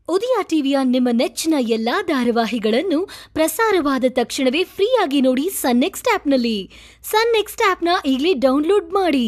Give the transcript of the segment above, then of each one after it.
ಉದಯ ಟಿವಿಯ ನಿಮ್ಮ ನೆಚ್ಚಿನ ಎಲ್ಲಾ ಧಾರಾವಾಹಿಗಳನ್ನು ಪ್ರಸಾರವಾದ ತಕ್ಷಣವೇ ಫ್ರೀಯಾಗಿ ನೋಡಿ ಸನ್ ನೆಕ್ಸ್ಟ್ ಆಪ್ನಲ್ಲಿ ಸನ್ ನೆಕ್ಸ್ಟ್ ಆಪ್ನ ಈಗಲೇ ಡೌನ್ಲೋಡ್ ಮಾಡಿ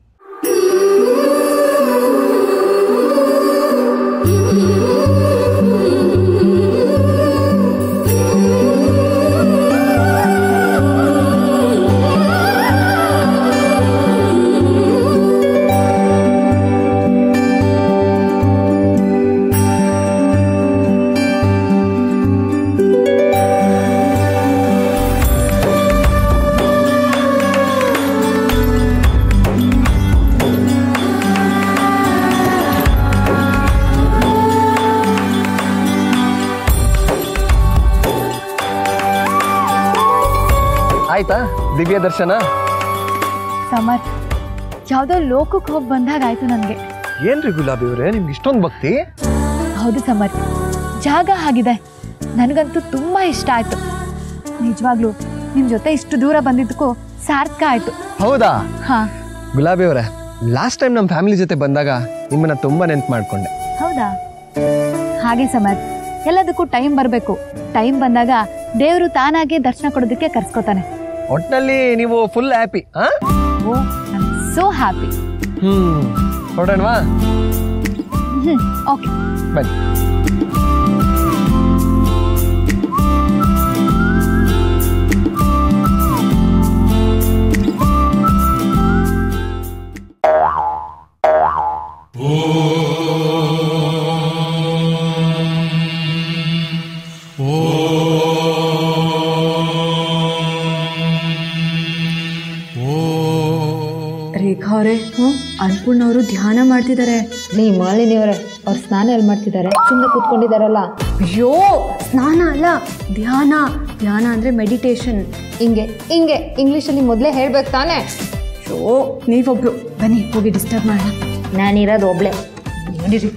ಆಯ್ತಾ ದಿವ್ಯ ದರ್ಶನ ಸಮರ್ ಯಾವುದೋ ಲೋಕಕ್ಕೆ ಹೋಗಿ ಬಂದಾಗ ಆಯ್ತು ನನಗೆ ಏನ್ರಿ ಗುಲಾಬಿ ಅವ್ರೆ ನಿಮ್ಗೆ ಇಷ್ಟೊಂದು ಭಕ್ತಿ ಹೌದು ಸಮರ್ ಜಾಗ ಆಗಿದೆ ನನಗಂತೂ ತುಂಬ ಇಷ್ಟ ಆಯ್ತು ನಿಜವಾಗ್ಲೂ ನಿಮ್ಮ ಜೊತೆ ಇಷ್ಟು ದೂರ ಬಂದಿದ್ದಕ್ಕೂ ಸಾರ್ಥಕ ಆಯ್ತು ಹೌದಾ ಹಾ ಗುಲಾಬಿ ಅವರೇ ಲಾಸ್ಟ್ ಟೈಮ್ ನಮ್ಮ ಫ್ಯಾಮಿಲಿ ಜೊತೆ ಬಂದಾಗ ನಿಮ್ಮನ್ನ ತುಂಬಾ ನೆನ್ಪು ಮಾಡ್ಕೊಂಡೆ ಹೌದಾ ಹಾಗೆ ಸಮರ್ ಎಲ್ಲದಕ್ಕೂ ಟೈಮ್ ಬರಬೇಕು ಟೈಮ್ ಬಂದಾಗ ದೇವರು ತಾನಾಗೆ ದರ್ಶನ ಕೊಡೋದಕ್ಕೆ ಕರ್ಸ್ಕೊತಾನೆ ಒಟ್ನಲ್ಲಿ ನೀವು ಫುಲ್ ಹ್ಯಾಪಿ ಹಾ oh I so happy hmm ಹೊರಡೋಣವಾ ಹ್ಞೂ ಓಕೆ ಬನ್ನಿ ರೇಖಾ ಅವರೇ ಅನ್ಪೂರ್ಣ ಅವರು ಧ್ಯಾನ ಮಾಡ್ತಿದ್ದಾರೆ ರೀ ಮಾಲಿನಿಯವರೇ ಅವ್ರು ಸ್ನಾನ ಎಲ್ಲಿ ಮಾಡ್ತಿದ್ದಾರೆ ಸುಮ್ಮನೆ ಕೂತ್ಕೊಂಡಿದ್ದಾರಲ್ಲ ಅಯ್ಯೋ ಸ್ನಾನ ಅಲ್ಲ ಧ್ಯಾನ ಧ್ಯಾನ ಅಂದ್ರೆ ಮೆಡಿಟೇಷನ್ ಹಿಂಗೆ ಹಿಂಗೆ ಇಂಗ್ಲೀಷಲ್ಲಿ ಮೊದಲೇ ಹೇಳ್ಬೇಕು ತಾನೇ ಅಯ್ಯೋ ನೀವೊಬ್ರು ಬನ್ನಿ ಹೋಗಿ ಡಿಸ್ಟರ್ಬ್ ಮಾಡೋಣ ನಾನಿರೋದು ಒಬ್ಳೆ ನಡೀರಿ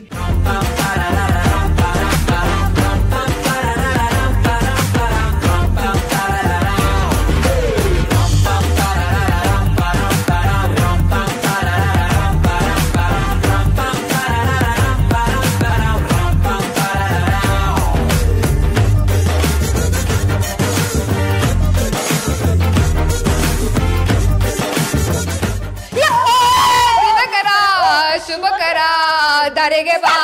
ದಿನಕರ ಶುಭಕರ ಧರೆಗೆ ಬಾ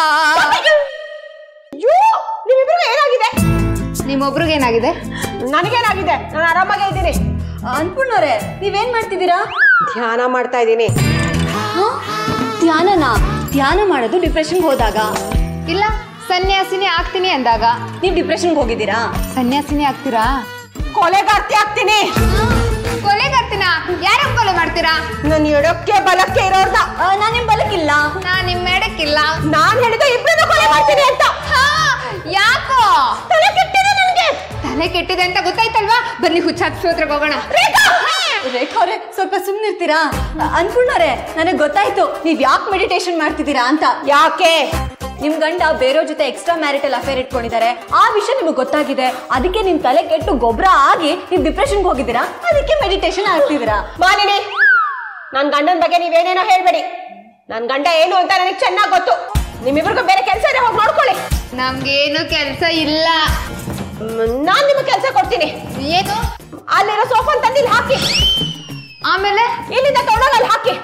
ನಿಮ್ಮೊಬ್ರಿಗೆ ಏನಾಗಿದೆ ನನಗೇನಾಗಿದೆ ನಾನು ಆರಾಮಾಗೇ ಇದ್ದೀನಿ ಅನ್ಪೂರ್ಣವ್ರೆ ನೀವೇನ್ ಮಾಡ್ತಿದ್ದೀರಾ ಧ್ಯಾನ ಮಾಡ್ತಾ ಇದ್ದೀನಿ ಧ್ಯಾನನಾ ಧ್ಯಾನ ಮಾಡೋದು ಡಿಪ್ರೆಷನ್ಗೆ ಹೋದಾಗ ಇಲ್ಲ ಸನ್ಯಾಸಿನಿ ಆಗ್ತೀನಿ ಅಂದಾಗ ನೀವು ಡಿಪ್ರೆಷನ್ಗೆ ಹೋಗಿದ್ದೀರಾ ಸನ್ಯಾಸಿನಿ ಆಗ್ತೀರಾ ಕೊಲೆಗಾರ್ತಿ ಆಗ್ತೀನಿ ಕೊಲೆಗಾರ್ತಿನ ಯಾರ ಕೊಲೆ ಮಾಡ್ತೀರಾ ನನ್ನ ಎಡಕ್ಕೆ ಬಲಕ್ಕೆ ಇರೋರ್ನ ನಾನು ನಿಮ್ ಬಲಕ್ಕಿಲ್ಲ ನಾ ನಿಮ್ಮ ಎಡಕ್ಕಿಲ್ಲ ನಾನ್ ಹೇಳಿದ ಇಬ್ಬರನ್ನ ಕೊಲೆ ಮಾಡ್ತೀನಿ ಅಂತ ಹಾ ಯಾಕೋ ತಲೆ ಕೆಟ್ಟಿದೆ ನನಗೆ ತಲೆ ಕೆಟ್ಟಿದೆ ಅಂತ ಗೊತ್ತಾಯ್ತಲ್ವಾ ಬನ್ನಿ ಹುಚ್ಚಾಸ್ಪತ್ರೆಗೆ ಹೋಗೋಣ ರೇಖಾ ಅವ್ರೆ ಸ್ವಲ್ಪ ಸುಮ್ಮನಿರ್ತೀರಾ ಅನ್ಪೂರ್ಣವ್ರೆ ನನಗೆ ಗೊತ್ತಾಯ್ತು ನೀವ್ ಯಾಕೆ ಮೆಡಿಟೇಷನ್ ಮಾಡ್ತಿದ್ದೀರಾ ಅಂತ ಯಾಕೆ ನಿಮ್ ಗಂಡ ಬೇರೆಯವ್ರ ಜೊತೆ ಎಕ್ಸ್ಟ್ರಾ ಮ್ಯಾರಿಟಲ್ ಅಫೇರ್ ಇಟ್ಕೊಂಡಿದ್ದಾರೆ ಆ ವಿಷಯ ನಿಮಗೆ ಗೊತ್ತಾಗಿದೆ ಅದಕ್ಕೆ ನಿಮ್ ತಲೆ ಕೆಟ್ಟು ಗೊಬ್ಬರ ಆಗಿ ನೀವು ಡಿಪ್ರೆಷನ್ಗೆ ಹೋಗಿದ್ದೀರಾ ಅದಕ್ಕೆ ಮೆಡಿಟೇಷನ್ ಆಗ್ತಿದ್ದೀರಾ ಮಾಲಿನಿ ನನ್ ಗಂಡನ ಬಗ್ಗೆ ನೀವೇನೇನೋ ಹೇಳ್ಬೇಡಿ ನನ್ ಗಂಡ ಏನು ಅಂತ ನನಗೆ ಚೆನ್ನಾಗಿ ಗೊತ್ತು ನಿಮ್ಮಿಬ್ರಿಗೂ ಬೇರೆ ಕೆಲಸ ಇದೆ ಹೋಗಿ ನೋಡ್ಕೊಳ್ಳಿ ನಮ್ಗೇನು ಕೆಲಸ ಇಲ್ಲ ಮ್, ನಾನ್ ನಿಮಗೆ ಕೆಲಸ ಕೊಡ್ತೀನಿ ಏನು ಅಲ್ಲಿರೋ ಸೋಫಾ ತಂದಿಲ್ಲಿ ಹಾಕಿ ಆಮೇಲೆ ಇಲ್ಲಿಂದ ತೊಗೊಂಡೋಗಿ ಅಲ್ಲಿ ಹಾಕಿ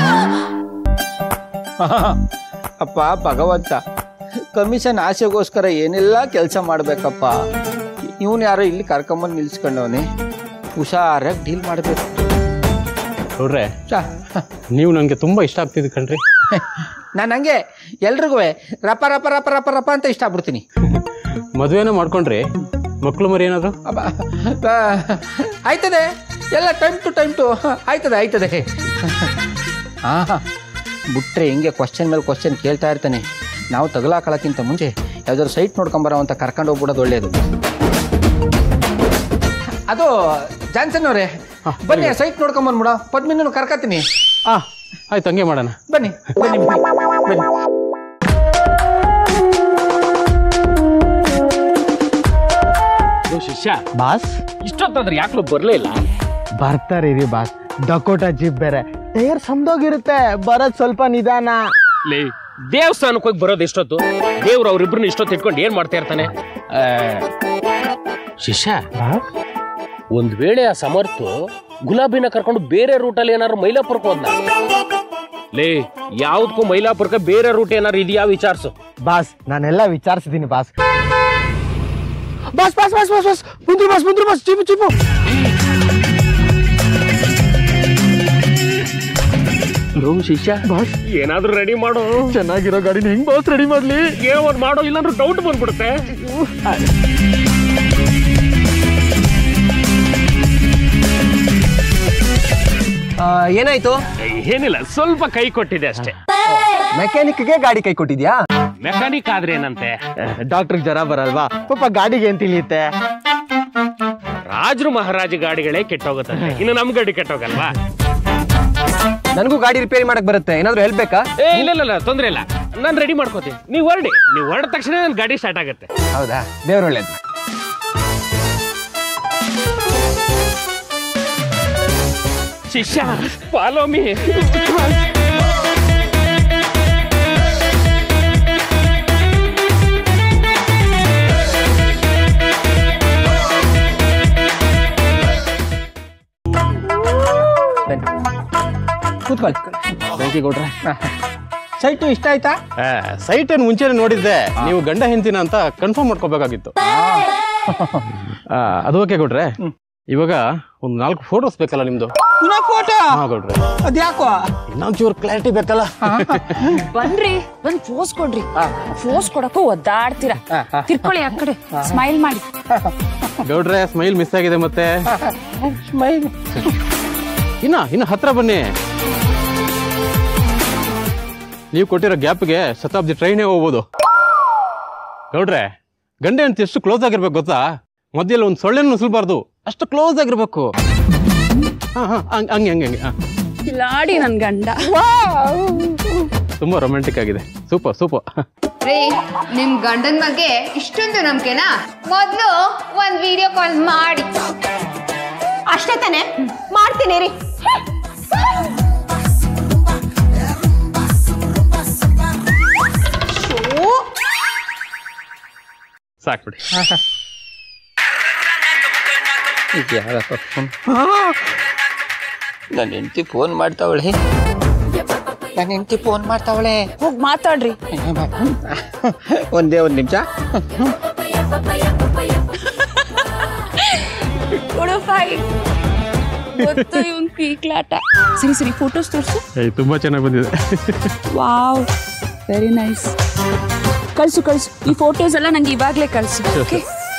ಅಪ್ಪ ಭಗವಂತ ಕಮಿಷನ್ ಆಸೆಗೋಸ್ಕರ ಏನೆಲ್ಲ ಕೆಲಸ ಮಾಡಬೇಕಪ್ಪ ಇವನು ಯಾರೋ ಇಲ್ಲಿ ಕರ್ಕೊಂಬಂದು ನಿಲ್ಸ್ಕೊಂಡವನೆ ಹುಷಾರಾಗಿ ಡೀಲ್ ಮಾಡಬೇಕು ನೋಡ್ರೆ ನೀವು ನನಗೆ ತುಂಬ ಇಷ್ಟ ಆಗ್ತಿದ್ದು ಕಣ್ರಿ ನಾನು ಹಂಗೆ ಎಲ್ರಿಗೂ ರಪ ರಪ ರಪ ರಪ ರಪ ಅಂತ ಇಷ್ಟ ಆಗ್ಬಿಡ್ತೀನಿ ಮದುವೆನ ಮಾಡ್ಕೊಂಡ್ರಿ ಮಕ್ಕಳು ಮರಿ ಏನಾದ್ರು ಅಬ್ಬ, ಆ, ಆಯ್ತದೆ ಎಲ್ಲ ಟೈಮ್ ಟು ಟೈಮ್ ಟು ಆಯ್ತದೆ ಆಯ್ತದೆ ಹಾಂ ಹಾಂ ಬಿಟ್ರೆ ಹಿಂಗೆ ಕ್ವಶನ್ ಮೇಲೆ ಕ್ವಶನ್ ಕೇಳ್ತಾ ಇರ್ತಾನೆ ನಾವು ತಗಲಾಕೊಳ್ಳೋಕ್ಕಿಂತ ಮುಂಚೆ ಯಾವ್ದಾದ್ರು ಸೈಟ್ ನೋಡ್ಕೊಂಬರೋ ಅಂತ ಕರ್ಕೊಂಡು ಹೋಗ್ಬಿಡೋದು ಒಳ್ಳೇದು ಅದು ಜಾನ್ಸನ್ ಅವರೇ ಬನ್ನಿ ಸೈಟ್ ನೋಡ್ಕೊಂಬಂದ್ಬಿಡ ಪದ್ಮಿನೂ ಕರ್ಕತೀನಿ ಆ ಆಯ್ತು ಹಂಗೆ ಮಾಡೋಣ ಬನ್ನಿ ಬನ್ನಿ ಬನ್ನಿ ಬನ್ನಿ ಶಿಷ್ಯ ಬಾಸ್ ಇಷ್ಟೊತ್ತಾದ್ರೆ ಯಾಕಲೂ ಬರ್ಲೇ ಇಲ್ಲ ಬರ್ತಾರೆ ರೀ ಬಾಸ್ ಡಕೋಟಾ ಜೀಪ್ ಬೇರೆ ಟೈರ್ ಸಮದೋಗಿರುತ್ತೆ ಬರೋದ್ ಸ್ವಲ್ಪ ನಿಧಾನ ಲೇ ದೇವಸ್ಥಾನಕ್ಕೆ ಹೋಗಿ ಬರೋದು ಎಷ್ಟೊತ್ತು ದೇವ್ರು ಅವ್ರಿಬ್ರನ್ನ ಇಷ್ಟೊತ್ತು ಇಟ್ಕೊಂಡು ಏನ್ ಮಾಡ್ತಾ ಇರ್ತಾನೆ ಆ, ಶಿಷ್ಯ ಒಂದ್ ವೇಳೆ ಆ ಸಮರ್ಥು ಗುಲಾಬಿನ ಕರ್ಕೊಂಡು ಬೇರೆ ರೂಟಲ್ಲಿ ಏನಾದ್ರು ಮೈಲಾಪುರಕ್ಕೆ ಹೋದ್ನ ಲೇ ಯಾವ್ದಕ್ಕೂ ಮೈಲಾಪುರಕ್ಕೆ ಬೇರೆ ರೂಟ್ ಏನಾರು ಇದೆಯಾ ವಿಚಾರಿಸು ಬಾಸ್ ನಾನೆಲ್ಲ ವಿಚಾರಿಸಿದ್ದೀನಿ boss boss boss boss boss boss ಮುಂದ್ರು ಬಾಸ್ ಮುಂದ್ರು ಬಾಸ್ ಚಿಪ್ಪು ಚಿಪ್ಪು ಶಿಷ್ಯ ಏನಾದ್ರೂ ರೆಡಿ ಮಾಡು ಚೆನ್ನಾಗಿರೋ ಗಾಡಿನ ಹೆಂಗ್ ಬಾಸ್ ರೆಡಿ ಮಾಡ್ಲಿ ಏನೋ ಒಂದ್ ಮಾಡೋ ಇಲ್ಲಾಂದ್ರೂ ಡೌಟ್ ಬಂದ್ಬಿಡುತ್ತೆ ಆ, ಏನಾಯ್ತು ಏನಿಲ್ಲ ಸ್ವಲ್ಪ ಕೈ ಕೊಟ್ಟಿದೆ ಅಷ್ಟೇ ಮೆಕ್ಯಾನಿಕ್ಗೆ ಗಾಡಿ ಕೈ ಕೊಟ್ಟಿದ್ಯಾ ಮೆಕ್ಯಾನಿಕ್ ಆದ್ರೆ ಏನಂತೆ ಡಾಕ್ಟ್ರಿಗೆ ಜ್ವರ ಬರಲ್ವಾ ಪಾಪ ಗಾಡಿಗೆ ಏನ್ ತಿಳಿಯುತ್ತೆ ರಾಜರು ಮಹಾರಾಜ ಗಾಡಿಗಳೇ ಕೆಟ್ಟೋಗುತ್ತಂತೆ ಇನ್ನು ನಮ್ ಗಾಡಿ ಕೆಟ್ಟೋಗಲ್ವಾ ನನಗೂ ಗಾಡಿ ರಿಪೇರಿ ಮಾಡಕ್ ಬರುತ್ತೆ ಏನಾದ್ರು ಹೆಲ್ಪ್ ಬೇಕಾ ಏ ಇಲ್ಲ ಇಲ್ಲ ಇಲ್ಲ ತೊಂದ್ರೆ ಇಲ್ಲ ನಾನು ರೆಡಿ ಮಾಡ್ಕೋತೀನಿ ನೀವು ಹೊರಡಿ ನೀವು ಹೊರಡ ತಕ್ಷಣ ನನ್ನ ಗಾಡಿ ಸ್ಟಾರ್ಟ್ ಆಗುತ್ತೆ ಹೌದಾ ದೇವ್ರ ಒಳ್ಳೇದು ಶಿಷ್ಯ ಫಾಲೋ ಮೀ ಕೂತ್ಕೊಳ್ಳಿ ಗೌಡ್ರೆ ಸೈಟು ಇಷ್ಟ ಆಯ್ತಾ ಸೈಟ್ ಏನು ಮುಂಚೆನೆ ನೋಡಿದ್ದೆ ನೀವು ಗಂಡ ಹೆಂಡ್ತಿನ ಅಂತ ಕನ್ಫರ್ಮ್ ಮಾಡ್ಕೋಬೇಕಾಗಿತ್ತು ಆ, ಅದು ಓಕೆ ಕೊಟ್ರೆ ಇವಾಗ ಒಂದು ನಾಲ್ಕು ಫೋಟೋಸ್ ಬೇಕಲ್ಲ ನಿಮ್ದು ಫೋಟೋ ಹಾ ಕೊಟ್ರೆ ಅದ್ಯಾಕೋ ಇನ್ನೊಂಚೂರು ಕ್ಲಾರಿಟಿ ಬೇಕಲ್ಲ ಬನ್ರಿ ಬಂದ್ ಫೋಸ್ ಕೊಡ್ರಿ ಫೋಸ್ ಕೊಡಕ್ಕೂ ಒದ್ದಾಡ್ತೀರಾ ತಿರ್ಕೊಳ್ಳಿ ಆ ಕಡೆ ಸ್ಮೈಲ್ ಮಾಡಿ ಗೌಡ್ರೆ ಸ್ಮೈಲ್ ಮಿಸ್ ಆಗಿದೆ ಮತ್ತೆ ಇನ್ನ ಇನ್ನ ಹತ್ರ ಬನ್ನಿ ನೀವು ಕೊಟ್ಟಿರೋ ಗ್ಯಾಪ್ಗೆ ಶತಾಬ್ದಿ ಟ್ರೈನೇ ಹೋಗ್ಬೋದು ಗೌಡ್ರೆ ಗಂಡ ಹೆಂಡ್ತಿ ಎಷ್ಟು ಕ್ಲೋಸ್ ಆಗಿರ್ಬೇಕು ಗೊತ್ತಾ ಮಧ್ಯದಲ್ಲಿ ಒಂದು ಸೊಳ್ಳೆನೂ ನುಸುಲ್ಬಾರ್ದು ಅಷ್ಟು ಕ್ಲೋಸ್ ಆಗಿರ್ಬೇಕು ಹಾ ಹಾ ಹಂಗೆ ಹಂಗೆ ಹಂಗೆ ಹಂಗೆ ಹಾ ಕಿಲಾಡಿ ನನ್ ಗಂಡ ತುಂಬಾ ರೊಮ್ಯಾಂಟಿಕ್ ಆಗಿದೆ ಸೂಪರ್ ಸೂಪರ್ ರೀ ನಿಮ್ ಗಂಡನ ಬಗ್ಗೆ ಇಷ್ಟೊಂದು ನಂಬಿಕೆನಾ ಮೊದ್ಲು ಒಂದ್ ವಿಡಿಯೋ ಕಾಲ್ ಮಾಡಿ ಅಷ್ಟೇ ತಾನೆ ಮಾಡ್ತೀನಿ ರೀ ಸಾಕ್ಬಿಡಿ ನನ್ನ ಹೆಂಡತಿ ಫೋನ್ ಮಾಡ್ತಾವಳೆ ನನ್ನ ಹೆಂಡತಿ ಫೋನ್ ಮಾಡ್ತಾವಳೆ ಹೋಗ್ ಮಾತಾಡ್ರಿ ಒಂದೇ ಒಂದು ನಿಮಿಷ ಕೊಡು ಫೈಲ್ ಗೊತ್ತು ಇವನ್ ಪೀಕ್ಲಾಟ ಸರಿ ಸರಿ ಫೋಟೋಸ್ ತೋರ್ಸು ಏಯ್ ತುಂಬಾ ಚೆನ್ನಾಗಿ ಬಂದಿದೆ ವಾವ್ ವೆರಿ ನೈಸ್ ಕಳ್ಸು ಕಳ್ಸು ಈ ಫೋಟೋಸ್ ಎಲ್ಲ ನಂಗೆ ಇವಾಗ್ಲೇ ಕಳ್ಸು ಓಕೆ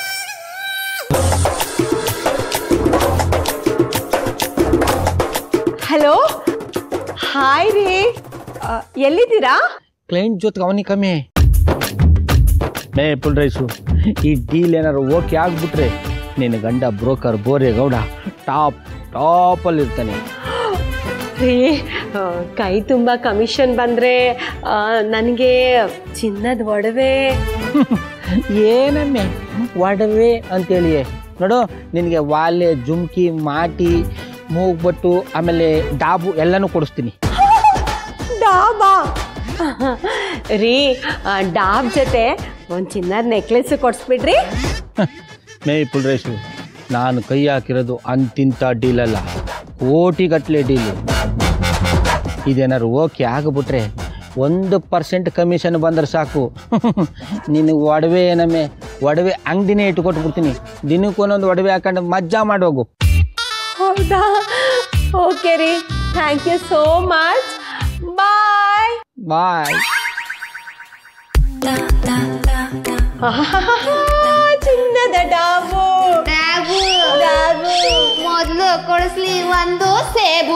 ಹಲೋ ಹಾಯ್ ರೀ ಆ, ಎಲ್ಲಿದ್ದೀರಾ ಕ್ಲೈಂಟ್ ಜೊತೆಗೆ ಅವನಿಗೆ ಕಮ್ಮಿ ಮೇ ಫುಲ್ ರೈಸು ಈ ಡೀಲ್ ಏನಾರು ಓಕೆ ಆಗ್ಬಿಟ್ರೆ ನಿನ್ನ ಗಂಡ ಬ್ರೋಕರ್ ಬೋರೇಗೌಡ ಟಾಪ್ ಟಾಪಲ್ಲಿ ಇರ್ತಾನೆ ರೀ ಆ, ಕೈ ತುಂಬ ಕಮಿಷನ್ ಬಂದರೆ ನನಗೆ ಚಿನ್ನದ ಒಡವೆ ಏನಮ್ಮೆ ಒಡವೆ ಅಂತೇಳಿ ನೋಡು ನಿನಗೆ ವಾಲೆ ಜುಮ್ಕಿ ಮಾಟಿ ಮೂಗ್ಬಟ್ಟು ಆಮೇಲೆ ಡಾಬು ಎಲ್ಲನೂ ಕೊಡಿಸ್ತೀನಿ ಡಾಬಾ ರೀ ಆ, ಡಾಬ್ ಜೊತೆ ಒಂದು ಚಿನ್ನದ ನೆಕ್ಲೆಸ್ ಕೊಡಿಸ್ಬಿಡ್ರಿ ಮೇ ಫುಲ್ ರೈಸು ನಾನು ಕೈ ಹಾಕಿರೋದು ಅಂತಿಂಥ ಡೀಲ್ ಅಲ್ಲ ಕೋಟಿಗಟ್ಟಲೆ ಡೀಲು ಇದೇನಾದ್ರು ಓಕೆ ಆಗಿಬಿಟ್ರೆ ಒಂದು ಪರ್ಸೆಂಟ್ ಕಮಿಷನ್ ಬಂದ್ರೆ ಸಾಕು ನಿನಗೆ ಒಡವೆ ಏನಮ್ಮೆ ಒಡವೆ ಅಂಗಡಿನೇ ಇಟ್ಕೊಟ್ಬಿಡ್ತೀನಿ ದಿನಕ್ಕೆ ಒಂದೊಂದು ಒಡವೆ ಹಾಕೊಂಡು ಮಜ್ಜಾ ಮಾಡೋಗು ಹೌದಾ ಓಕೆ ರೀ thank you so much bye bye ಚಿನ್ನದ ಡಾಬು ಡಾಬು ಮೊದ್ಲು ಕೊಡಿಸ್ಲಿ ಒಂದು ಸೇಬು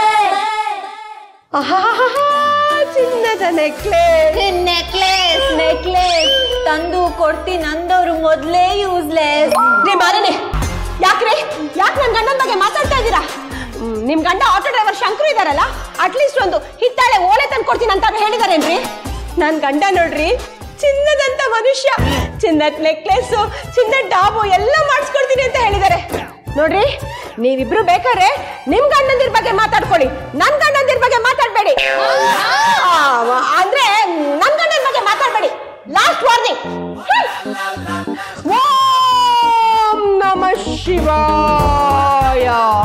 ಆಹಾಹಾಹಾ, ಚಿನ್ನದ ನೆಕ್ಲೆಸ್ ನೆಕ್ಲೆಸ್ ನೆಕ್ಲೆಸ್ ತಂದು ಕೊಡ್ತಿ ನಂದವ್ರು ಮೊದ್ಲೇ ಯೂಸ್ಲೆಸ್ ರೀ ಮಾರನೆ ಯಾಕ್ರೆ ಯಾಕೆ ನನ್ನ ಗಂಡನ ಬಗ್ಗೆ ಮಾತಾಡ್ತಾ ಇದ್ದೀರಾ ಹ್ಮ್, ನಿಮ್ ಗಂಡ ಆಟೋ ಡ್ರೈವರ್ ಶಂಕರು ಇದಾರಲ್ಲ ಅಟ್ಲೀಸ್ಟ್ ಒಂದು ಹಿತ್ತಾಳೆ ಓಲೆ ತಂದು ಕೊಡ್ತೀನಿ ಅಂತ ಹೇಳಿದಾರೇನ್ರಿ ನನ್ ಗಂಡ ನೋಡ್ರಿ ಚಿನ್ನದಂತ ಮನುಷ್ಯ ಚಿನ್ನದ ನೆಕ್ಲೆಸ್ ಚಿನ್ನದ ಡಾಬು ಎಲ್ಲ ಮಾಡಿಸ್ಕೊಡ್ತೀನಿ ಅಂತ ಹೇಳಿದ್ದಾರೆ ನೋಡ್ರಿ ನೀವಿಬ್ರು ಬೇಕಾದ್ರೆ ನಿಮ್ ಗಂಡಂದಿರ ಬಗ್ಗೆ ಮಾತಾಡ್ಕೊಳ್ಳಿ ನನ್ ಗಂಡಂದಿರ ಬಗ್ಗೆ ಮಾತಾಡ್ಬೇಡಿ ಆ, ಅಂದ್ರೆ ನನ್ ಗಂಡನ ಬಗ್ಗೆ ಮಾತಾಡ್ಬೇಡಿ ಲಾಸ್ಟ್ ವಾರ್ನಿಂಗ್ ಓಂ ನಮ ಶಿವಾಯ